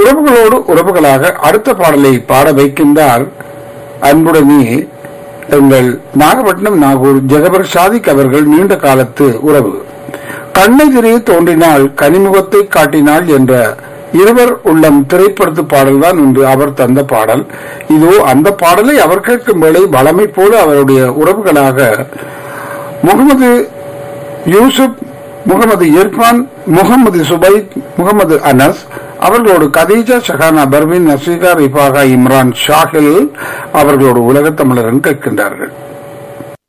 உறவுகளோடு உறவுகளாக அடுத்த பாடலை பாட வைக்கின்றார் அன்புடனே எங்கள் நாகப்பட்டினம் நாகூர் ஜெகபர் சாதிக் அவர்கள் நீண்ட காலத்து உறவு கண்ணெதிரே தோன்றினால் கனிமுகத்தை காட்டினாள் என்ற இருவர் உள்ளம் திரைப்படத்து பாடல்தான் இன்று அவர் தந்த பாடல் இதோ அந்த பாடலை அவர் கேட்கும் வேளை வளமை போல அவருடைய உறவுகளாக முகமது யூசுப் முகமது இர்பான் முகமது சுபைத் முகமது அனஸ் அவர்களோடு கதீஜா ஷஹானா பர்வின் நசீகா ரிஃபாகா இம்ரான் ஷாஹில் அவர்களோடு உலகத் தமிழரன் கேட்கின்றார்கள்